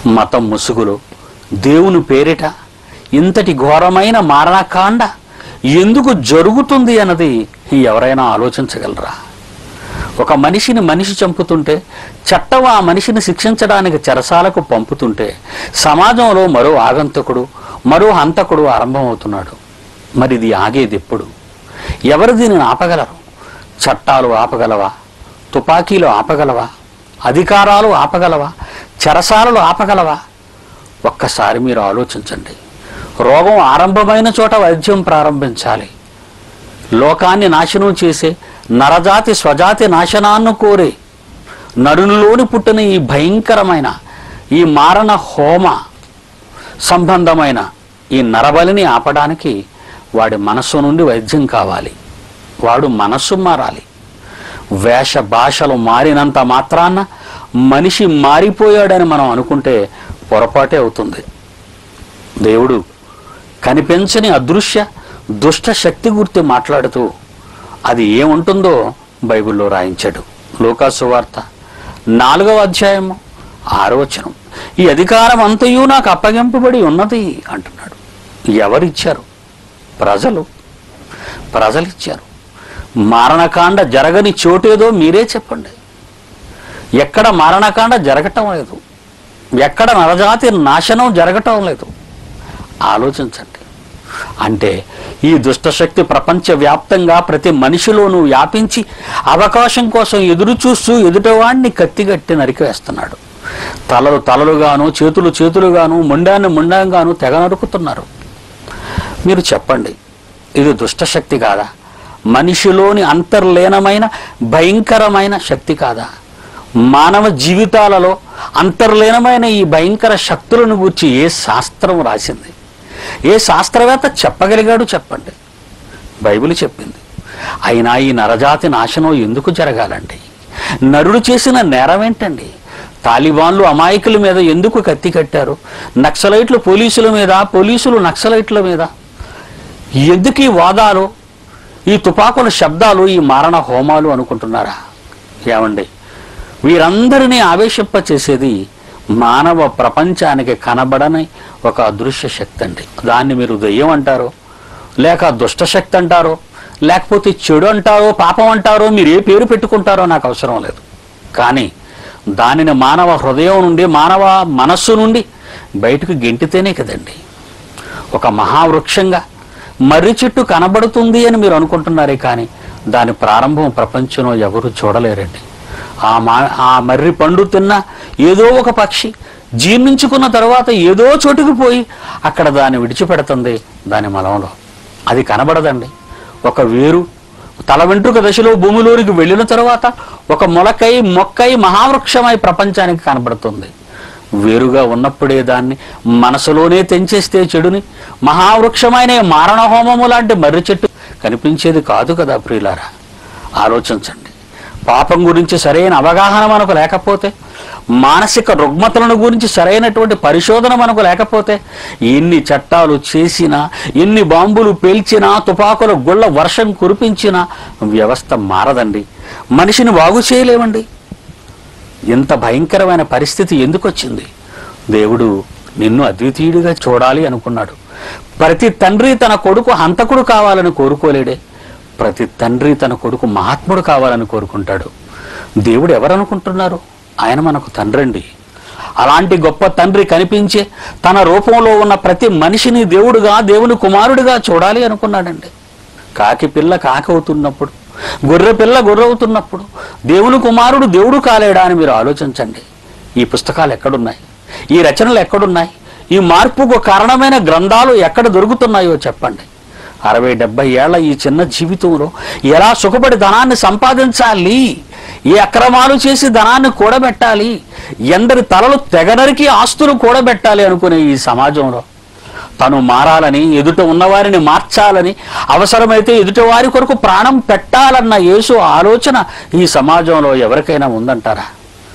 మతం ముసుగులో దేవుని పేరిట ఇంతటి ఘోరమైన మారణకాండ ఎందుకు జరుగుతుంది అన్నది ఎవరైనా ఆలోచించగలరా ఒక మనిషిని మనిషి చంపుతుంటే చట్టం ఆ మనిషిని శిక్షించడానికి చెరసాలకు పంపుతుంటే సమాజంలో మరో ఆగంతకుడు మరో హంతకుడు ఆరంభమవుతున్నాడు మరి ఇది ఆగేది ఎప్పుడు ఎవరు దీనిని ఆపగలరు చట్టాలు ఆపగలవా తుపాకీలు ఆపగలవా అధికారాలు ఆపగలవా చెరసాలలు ఆపగలవా ఒక్కసారి మీరు ఆలోచించండి రోగం ఆరంభమైన చోట వైద్యం ప్రారంభించాలి లోకాన్ని నాశనం చేసే నరజాతి స్వజాతి నాశనాన్ని కోరే నరునిలోని పుట్టిన ఈ భయంకరమైన ఈ మారణ హోమ సంబంధమైన ఈ నరబలిని ఆపడానికి వాడి మనస్సు నుండి వైద్యం కావాలి వాడు మనస్సు మారాలి వేష భాషలు మారినంత మాత్రాన మనిషి మారిపోయాడని మనం అనుకుంటే పొరపాటే అవుతుంది దేవుడు కనిపించని అదృశ్య దుష్ట శక్తి గుర్తి మాట్లాడుతూ అది ఏముంటుందో బైబిల్లో రాయించాడు లోకాసు వార్త నాలుగవ అధ్యాయము ఆరో వచనం ఈ అధికారం అంతయు నాకు అప్పగింపబడి ఉన్నది అంటున్నాడు ఎవరిచ్చారు ప్రజలు ప్రజలు ఇచ్చారు మారణకాండ జరగని చోటేదో మీరే చెప్పండి ఎక్కడ మారణకాండ జరగటం లేదు ఎక్కడ నరజాతి నాశనం జరగటం లేదు ఆలోచించండి అంటే ఈ దుష్టశక్తి ప్రపంచవ్యాప్తంగా ప్రతి మనిషిలోనూ వ్యాపించి అవకాశం కోసం ఎదురు చూస్తూ ఎదుటవాడిని కత్తిగట్టి నరికివేస్తున్నాడు తలలు తలలుగాను చేతులు చేతులుగాను ముండాన్ని ముండంగాను తెగ నరుకుతున్నారు మీరు చెప్పండి ఇది దుష్టశక్తి కాదా మనిషిలోని అంతర్లీనమైన భయంకరమైన శక్తి కాదా మానవ జీవితాలలో అంతర్లీనమైన ఈ భయంకర శక్తులను గూర్చి ఏ శాస్త్రం రాసింది ఏ శాస్త్రవేత్త చెప్పగలిగాడు చెప్పండి బైబిల్ చెప్పింది అయినా ఈ నరజాతి నాశనం ఎందుకు జరగాలండి నరుడు చేసిన నేరం ఏంటండి తాలిబాన్లు అమాయకుల మీద ఎందుకు కత్తి కట్టారు నక్సలైట్లు పోలీసుల మీద పోలీసులు నక్సలైట్ల మీద ఎందుకు ఈ వాదాలు ఈ తుపాకుల శబ్దాలు ఈ మారణ హోమాలు అనుకుంటున్నారా ఏమండి వీరందరినీ ఆవేశింప చేసేది మానవ ప్రపంచానికి కనబడని ఒక అదృశ్య శక్తి అండి దాన్ని మీరు దెయ్యం అంటారో లేక దుష్ట శక్తి అంటారో లేకపోతే చెడు అంటారో పాపం అంటారో మీరు ఏ పేరు పెట్టుకుంటారో నాకు అవసరం లేదు కానీ దానిని మానవ హృదయం నుండి మానవ మనస్సు నుండి బయటకు గెంటితేనే కదండి ఒక మహావృక్షంగా మర్రి చెట్టు కనబడుతుంది అని మీరు అనుకుంటున్నారే కానీ దాని ప్రారంభం ప్రపంచంలో ఎవరు చూడలేరండి ఆ మా ఆ మర్రి పండు తిన్న ఏదో ఒక పక్షి జీర్ణించుకున్న తర్వాత ఏదో చోటుకు పోయి అక్కడ దాన్ని విడిచిపెడుతుంది దాని మలంలో అది కనబడదండి ఒక వేరు తల వెంట్రుక దశలో భూమిలోనికి వెళ్ళిన తర్వాత ఒక మొలకై మొక్కై మహావృక్షమై ప్రపంచానికి కనబడుతుంది వేరుగా ఉన్నప్పుడే దాన్ని మనసులోనే తెంచేస్తే చెడుని మహావృక్షమైన ఈ మారణ హోమము లాంటి మర్రి చెట్టు కనిపించేది కాదు కదా ప్రియులారా ఆలోచించండి పాపం గురించి సరైన అవగాహన మనకు లేకపోతే మానసిక రుగ్మతలను గురించి సరైనటువంటి పరిశోధన మనకు లేకపోతే ఎన్ని చట్టాలు చేసినా ఎన్ని బాంబులు పేల్చినా తుపాకుల గుళ్ళ వర్షం కురిపించినా వ్యవస్థ మారదండి మనిషిని బాగు చేయలేమండి ఇంత భయంకరమైన పరిస్థితి ఎందుకు వచ్చింది దేవుడు నిన్ను అద్వితీయుడిగా చూడాలి అనుకున్నాడు ప్రతి తండ్రి తన కొడుకు హంతకుడు కావాలని కోరుకోలేడే ప్రతి తండ్రి తన కొడుకు మహాత్ముడు కావాలని కోరుకుంటాడు దేవుడు ఎవరనుకుంటున్నారు ఆయన మనకు తండ్రి అండి అలాంటి గొప్ప తండ్రి కనిపించే తన రూపంలో ఉన్న ప్రతి మనిషిని దేవుడుగా దేవుని కుమారుడిగా చూడాలి అనుకున్నాడండి కాకి పిల్ల కాకవుతున్నప్పుడు గొర్రె పిల్ల గొర్రెవుతున్నప్పుడు దేవుని కుమారుడు దేవుడు కాలేడా అని మీరు ఆలోచించండి ఈ పుస్తకాలు ఎక్కడున్నాయి ఈ రచనలు ఎక్కడున్నాయి ఈ మార్పుకు కారణమైన గ్రంథాలు ఎక్కడ దొరుకుతున్నాయో చెప్పండి అరవై డెబ్బై ఏళ్ల ఈ చిన్న జీవితంలో ఎలా సుఖపడి ధనాన్ని సంపాదించాలి ఏ అక్రమాలు చేసి ధనాన్ని కూడబెట్టాలి ఎందరి తలలు తెగనరికి ఆస్తులు కూడబెట్టాలి అనుకునే ఈ సమాజంలో తను మారాలని ఎదుట ఉన్నవారిని మార్చాలని అవసరమైతే ఎదుటి వారి కొరకు ప్రాణం పెట్టాలన్న యేసు ఆలోచన ఈ సమాజంలో ఎవరికైనా ఉందంటారా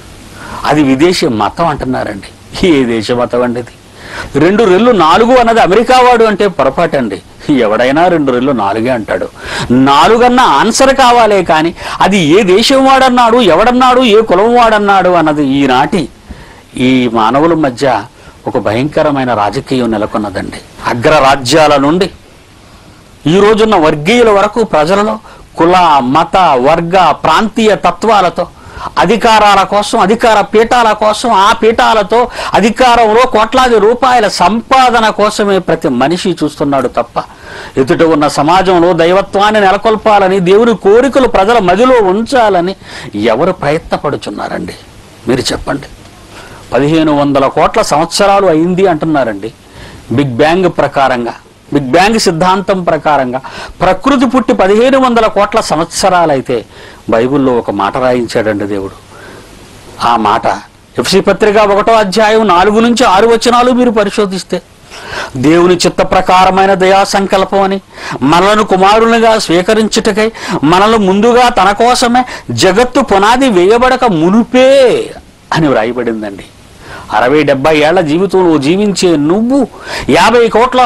అది విదేశీ మతం అంటున్నారండి ఏ దేశ మతం అండి ఇది రెండు రెళ్ళు నాలుగు అన్నది అమెరికా వాడు అంటే పొరపాటండి ఎవడైనా రెండు రెళ్ళు నాలుగే అంటాడు నాలుగన్న ఆన్సర్ కావాలే కానీ అది ఏ దేశం వాడన్నాడు ఎవడన్నాడు ఏ కులం వాడన్నాడు అన్నది ఈనాటి ఈ మానవుల మధ్య ఒక భయంకరమైన రాజకీయం నెలకొన్నదండి అగ్ర రాజ్యాల నుండి ఈ రోజున్న వర్గీయుల వరకు ప్రజలలో కుల మత వర్గ ప్రాంతీయ తత్వాలతో అధికారాల కోసం అధికార పీఠాల కోసం ఆ పీఠాలతో అధికారంలో కోట్లాది రూపాయల సంపాదన కోసమే ప్రతి మనిషి చూస్తున్నాడు తప్ప ఎదుట ఉన్న సమాజంలో దైవత్వాన్ని నెలకొల్పాలని దేవుని కోరికలు ప్రజల మదిలో ఉంచాలని ఎవరు ప్రయత్నపడుచున్నారండి మీరు చెప్పండి పదిహేను వందల కోట్ల సంవత్సరాలు అయింది అంటున్నారండి బిగ్ బ్యాంగ్ ప్రకారంగా బిగ్ బ్యాంగ్ సిద్ధాంతం ప్రకారంగా ప్రకృతి పుట్టి పదిహేను వందల కోట్ల సంవత్సరాలైతే బైబిల్లో ఒక మాట రాయించాడండి దేవుడు ఆ మాట ఎఫ్సి పత్రిక ఒకటో అధ్యాయం నాలుగు నుంచి ఆరు వచనాలు మీరు పరిశోధిస్తే దేవుని చిత్త ప్రకారమైన దయా సంకల్పం అని మనలను కుమారునిగా స్వీకరించుటకై మనల్ని ముందుగా తన కోసమే జగత్తు పునాది వేయబడక మునుపే అని వ్రాయబడిందండి అరవై డెబ్బై ఏళ్ల జీవితంలో జీవించే నువ్వు యాభై కోట్ల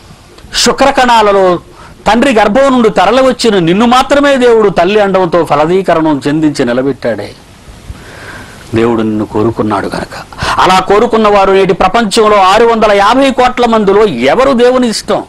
శుక్రకణాలలో తండ్రి గర్భం నుండి తరలి వచ్చిన నిన్ను మాత్రమే దేవుడు తల్లి అండంతో ఫలదీకరణం చెందించి నిలబెట్టాడే దేవుడు నిన్ను కోరుకున్నాడు గనక అలా కోరుకున్న వారు నేటి ప్రపంచంలో ఆరు వందల యాభై కోట్ల మందిలో ఎవరు దేవుని ఇష్టం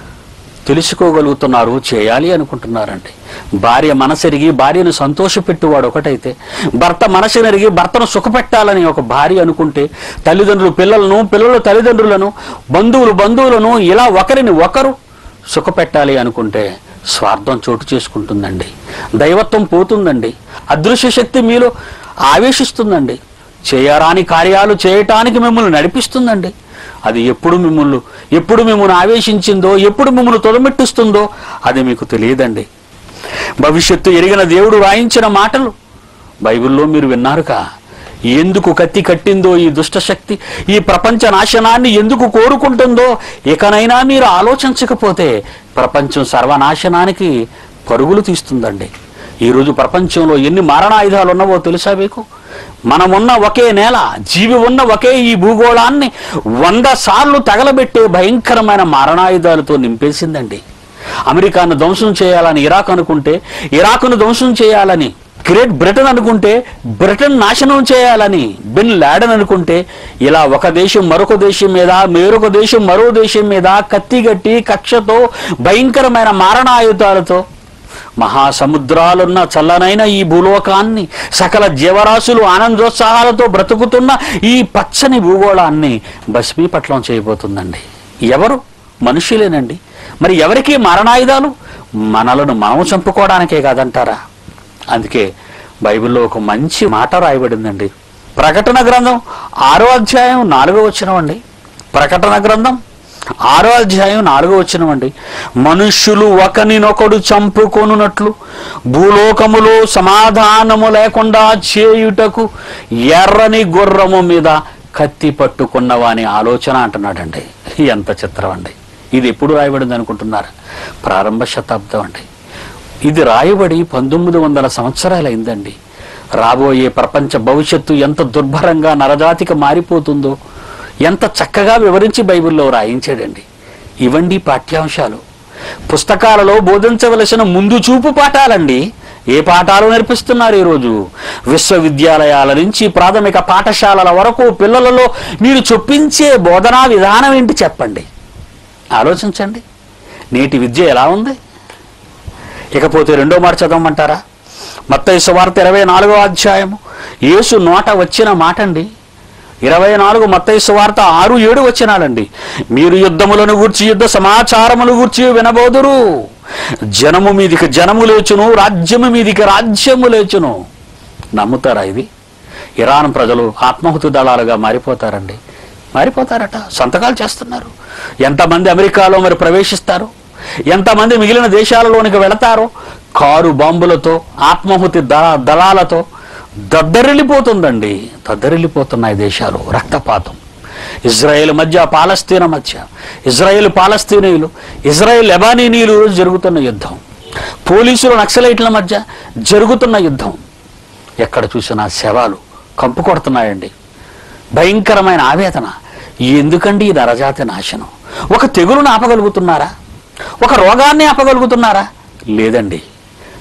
తెలుసుకోగలుగుతున్నారు చేయాలి అనుకుంటున్నారండి భార్య మనసెరిగి భార్యను సంతోషపెట్టువాడు ఒకటైతే భర్త మనసునెరిగి భర్తను సుఖపెట్టాలని ఒక భార్య అనుకుంటే తల్లిదండ్రులు పిల్లలను పిల్లలు తల్లిదండ్రులను బంధువులు బంధువులను ఇలా ఒకరిని ఒకరు సుఖపెట్టాలి అనుకుంటే స్వార్థం చోటు చేసుకుంటుందండి దైవత్వం పోతుందండి అదృశ్య శక్తి మీలో ఆవేశిస్తుందండి చేయరాని కార్యాలు చేయటానికి మిమ్మల్ని నడిపిస్తుందండి అది ఎప్పుడు మిమ్మల్ని ఎప్పుడు మిమ్మల్ని ఆవేశించిందో ఎప్పుడు మిమ్మల్ని తొలమెట్టిస్తుందో అది మీకు తెలియదండి భవిష్యత్తు ఎరిగిన దేవుడు రాయించిన మాటలు బైబిల్లో మీరు విన్నారుగా ఎందుకు కత్తి కట్టిందో ఈ దుష్టశక్తి ఈ ప్రపంచ నాశనాన్ని ఎందుకు కోరుకుంటుందో ఇకనైనా మీరు ఆలోచించకపోతే ప్రపంచం సర్వనాశనానికి పరుగులు తీస్తుందండి ఈరోజు ప్రపంచంలో ఎన్ని మారణాయుధాలు ఉన్నావో తెలుసా మీకు మనమున్న ఒకే నేల జీవి ఉన్న ఒకే ఈ భూగోళాన్ని వంద సార్లు తగలబెట్టే భయంకరమైన మారణాయుధాలతో నింపేసిందండి అమెరికాను ధ్వంసం చేయాలని ఇరాక్ అనుకుంటే ఇరాకును ధ్వంసం చేయాలని గ్రేట్ బ్రిటన్ అనుకుంటే బ్రిటన్ నాశనం చేయాలని బిన్ లాడన్ అనుకుంటే ఇలా ఒక దేశం మరొక దేశం మీద మరొక దేశం మరో దేశం మీద కత్తిగట్టి కక్షతో భయంకరమైన మారణాయుధాలతో మహాసముద్రాలున్న చల్లనైన ఈ భూలోకాన్ని సకల జీవరాశులు ఆనందోత్సాహాలతో బ్రతుకుతున్న ఈ పచ్చని భూగోళాన్ని భస్మీపట్లం చేయబోతుందండి ఎవరు మనుషులేనండి మరి ఎవరికి మరణాయుధాలు మనలను మనం చంపుకోవడానికే కాదంటారా అందుకే బైబిల్లో ఒక మంచి మాట రాయబడిందండి ప్రకటన గ్రంథం ఆరో అధ్యాయం నాలుగో వచనం అండి ప్రకటన గ్రంథం ఆరో అధ్యాయం నాలుగో వచనం అండి మనుష్యులు ఒకనినొకడు చంపుకొనున్నట్లు భూలోకములో సమాధానము లేకుండా చేయుటకు ఎర్రని గుర్రము మీద కత్తి పట్టుకున్నవాని ఆలోచన అంటున్నాడండి ఎంత చిత్రం అండి ఇది ఎప్పుడు రాయబడింది అనుకుంటున్నారు ప్రారంభ శతాబ్దం అండి ఇది రాయబడి పంతొమ్మిది వందల సంవత్సరాలైందండి రాబోయే ప్రపంచ భవిష్యత్తు ఎంత దుర్భరంగా నరజాతికి మారిపోతుందో ఎంత చక్కగా వివరించి బైబిల్లో రాయించాడండి ఇవండి పాఠ్యాంశాలు పుస్తకాలలో బోధించవలసిన ముందు చూపు పాఠాలండి ఏ పాఠాలు నేర్పిస్తున్నారు ఈరోజు విశ్వవిద్యాలయాల నుంచి ప్రాథమిక పాఠశాలల వరకు పిల్లలలో మీరు చొప్పించే బోధనా విధానం ఏంటి చెప్పండి ఆలోచించండి నేటి విద్య ఎలా ఉంది ఇకపోతే రెండో మాట చదవమంటారా మత్తయి సువార్త ఇరవై నాలుగో అధ్యాయము యేసు నోట వచ్చిన మాట అండి ఇరవై నాలుగు మత్తయి సువార్త ఆరు ఏడు వచ్చినాలండి మీరు యుద్ధములను గూర్చి యుద్ధ సమాచారములు గూర్చి వినబోదురు జనము మీదికి జనము లేచును రాజ్యము మీదికి రాజ్యము లేచును నమ్ముతారా ఇది ఇరాన్ ప్రజలు ఆత్మాహుతి దళాలుగా మారిపోతారండి మారిపోతారట సంతకాలు చేస్తున్నారు ఎంతమంది అమెరికాలో మరి ప్రవేశిస్తారు ఎంతమంది మిగిలిన దేశాలలోనికి వెళతారో కారు బాంబులతో ఆత్మాహుతి ద- దళాలతో దద్దరిల్లిపోతుందండి దద్దరిల్లిపోతున్నాయి దేశాలు రక్తపాతం ఇజ్రాయెల్ మధ్య పాలస్తీన మధ్య ఇజ్రాయెల్ పాలస్తీనీయులు ఇజ్రాయెల్ లెబానీనీయులు జరుగుతున్న యుద్ధం పోలీసులు నక్సలైట్ల మధ్య జరుగుతున్న యుద్ధం ఎక్కడ చూసినా శవాలు కంపు కొడుతున్నాయండి భయంకరమైన ఆవేదన ఎందుకండి ఈ నరజాతి నాశనం ఒక తెగులును ఆపగలుగుతున్నారా ఒక రోగాన్ని ఆపగలుగుతున్నారా లేదండి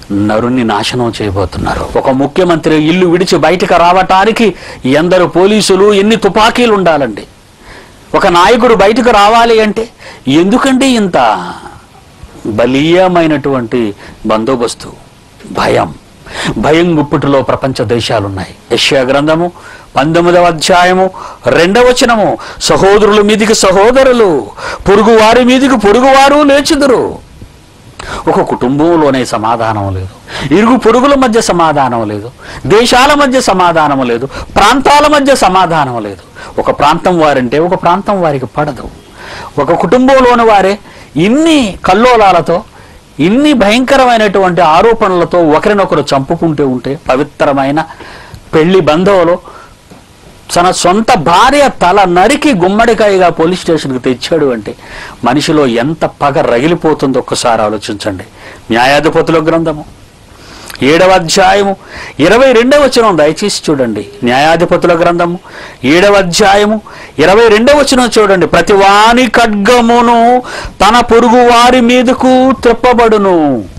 నరుణ్ణి నాశనం చేయబోతున్నారు ఒక ముఖ్యమంత్రి ఇల్లు విడిచి బయటకు రావటానికి ఎందరు పోలీసులు ఎన్ని తుపాకీలు ఉండాలండి ఒక నాయకుడు బయటకు రావాలి అంటే ఎందుకండి ఇంత బలీయమైనటువంటి బందోబస్తు భయం భయం గుప్పిటిలో ప్రపంచ దేశాలున్నాయి యశ్యా గ్రంథము పంతొమ్మిదవ అధ్యాయము రెండవ వచనము సహోదరుల మీదికి సహోదరులు పొరుగు వారి మీదికి పొరుగువారు లేచుదురు ఒక కుటుంబంలోనే సమాధానం లేదు ఇరుగు పొరుగుల మధ్య సమాధానం లేదు దేశాల మధ్య సమాధానం లేదు ప్రాంతాల మధ్య సమాధానం లేదు ఒక ప్రాంతం వారంటే ఒక ప్రాంతం వారికి పడదు ఒక కుటుంబంలోని వారే ఇన్ని కల్లోలాలతో ఇన్ని భయంకరమైనటువంటి ఆరోపణలతో ఒకరినొకరు చంపుకుంటూ ఉంటే పవిత్రమైన పెళ్లి బంధంలో తన సొంత భార్య తల నరికి గుమ్మడికాయగా పోలీస్ స్టేషన్కి తెచ్చాడు అంటే మనిషిలో ఎంత పగ రగిలిపోతుందో ఒక్కసారి ఆలోచించండి న్యాయాధిపతుల గ్రంథము ఏడవ అధ్యాయము ఇరవై రెండవ వచనం దయచేసి చూడండి న్యాయాధిపతుల గ్రంథము ఏడవ అధ్యాయము ఇరవై రెండవ వచనం చూడండి ప్రతి వాని ఖడ్గమును తన పొరుగు వారి మీదకు త్రిప్పబడును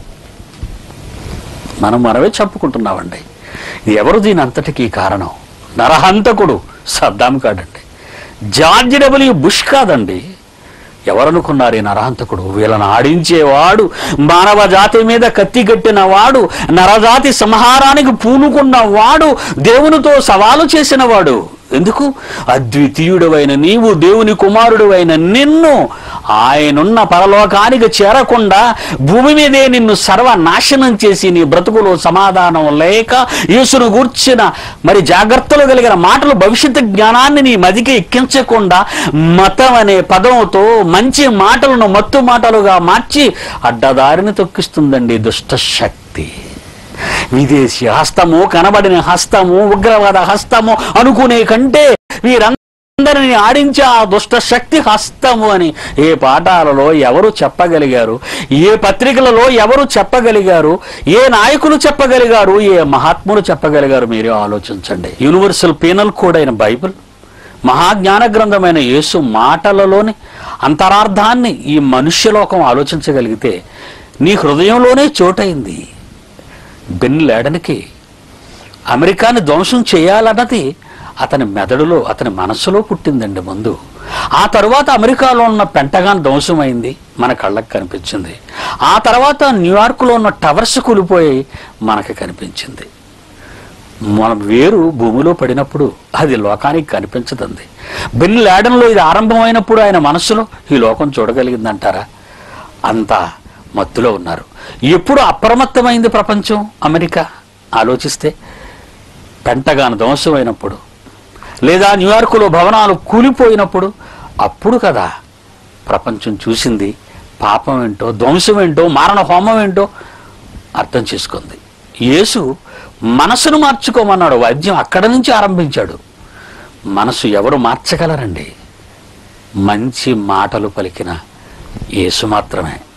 మనం మనమే చంపుకుంటున్నామండి ఎవరు దీని అంతటికీ కారణం నరహంతకుడు సద్దాం కాడండి జార్జ్ డబ్ల్యూ బుష్ కాదండి ఎవరనుకున్నారు ఈ నరహంతకుడు వీళ్ళని ఆడించేవాడు మానవ జాతి మీద కత్తిగట్టిన వాడు నరజాతి సంహారానికి పూనుకున్న వాడు దేవునితో సవాలు చేసిన వాడు ఎందుకు అద్వితీయుడవైన నీవు దేవుని కుమారుడువైన నిన్ను ఆయనున్న పరలోకానికి చేరకుండా భూమి మీదే నిన్ను సర్వనాశనం చేసి నీ బ్రతుకులో సమాధానం లేక యేసును గూర్చిన మరి జాగ్రత్తలు కలిగిన మాటలు భవిష్యత్తు జ్ఞానాన్ని నీ మదికి ఎక్కించకుండా మతం అనే పదంతో మంచి మాటలను మత్తు మాటలుగా మార్చి అడ్డదారిని తొక్కిస్తుందండి దుష్ట శక్తి విదేశీ హస్తము కనబడిన హస్తము ఉగ్రవాద హస్తము అనుకునే కంటే వీరందరిని ఆడించే ఆ దుష్ట శక్తి హస్తము అని ఏ పాఠాలలో ఎవరు చెప్పగలిగారు ఏ పత్రికలలో ఎవరు చెప్పగలిగారు ఏ నాయకులు చెప్పగలిగారు ఏ మహాత్ములు చెప్పగలిగారు మీరే ఆలోచించండి యూనివర్సల్ పీనల్ కోడ్ అయిన బైబిల్ మహాజ్ఞాన గ్రంథమైన యేసు మాటలలోని అంతరార్థాన్ని ఈ మనుష్యలోకం ఆలోచించగలిగితే నీ హృదయంలోనే చోటైంది బెన్ లాడన్కి అమెరికాని ధ్వంసం చేయాలన్నది అతని మెదడులో అతని మనస్సులో పుట్టిందండి ముందు ఆ తరువాత అమెరికాలో ఉన్న పెంటగాన్ ధ్వంసమైంది మన కళ్ళకు కనిపించింది ఆ తర్వాత న్యూయార్క్లో ఉన్న టవర్స్ కూలిపోయి మనకి కనిపించింది మన వేరు భూమిలో పడినప్పుడు అది లోకానికి కనిపించదండి బెన్ లాడన్లో ఇది ఆరంభమైనప్పుడు ఆయన మనస్సులో ఈ లోకం చూడగలిగిందంటారా అంతా మత్తులో ఉన్నారు ఎప్పుడు అప్రమత్తమైంది ప్రపంచం అమెరికా ఆలోచిస్తే పెంటగాను ధ్వంసమైనప్పుడు లేదా న్యూయార్కులో భవనాలు కూలిపోయినప్పుడు అప్పుడు కదా ప్రపంచం చూసింది పాపం ఏంటో ధ్వంసం ఏంటో మారణ హోమం ఏంటో అర్థం చేసుకుంది యేసు మనసును మార్చుకోమన్నాడు వైద్యం అక్కడ నుంచి ఆరంభించాడు మనసు ఎవరు మార్చగలరండి మంచి మాటలు పలికిన యేసు మాత్రమే